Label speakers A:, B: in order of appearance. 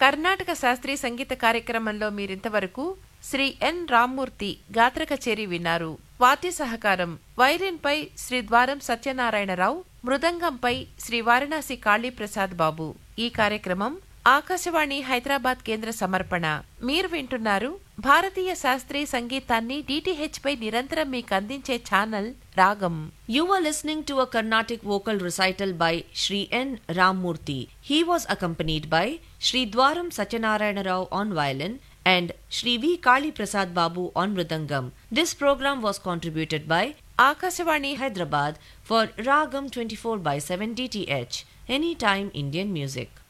A: కర్ణాటక శాస్త్రీయ సంగీత కార్యక్రమంలో మీరింతవరకు శ్రీ ఎన్ రామ్మూర్తి గాత్ర కచేరీ విన్నారు వాద్య సహకారం వైలిన్పై శ్రీ ద్వారం సత్యనారాయణరావు మృదంగంపై శ్రీ వారణాసి కాళీప్రసాద్ బాబు ఈ కార్యక్రమం ఆకాశవాణి హైదరాబాద్ కేంద్ర సమర్పణ మీరు వింటున్నారు భారతీయ శాస్త్రీయ సంగీతాన్ని డిటిహెచ్ పై నిరంతరం మీకు అందించే ఛానల్ రాగం
B: You were listening to a Carnatic vocal recital by Sri N. Rammurthy. He was accompanied by Sri Dwaram Satyanarayana Rao on violin and Sri V. Kali Prasad Babu on mridangam. This program was contributed by
A: Akashvani
B: Hyderabad for Ragam 24 by 7 DTH, Anytime Indian Music.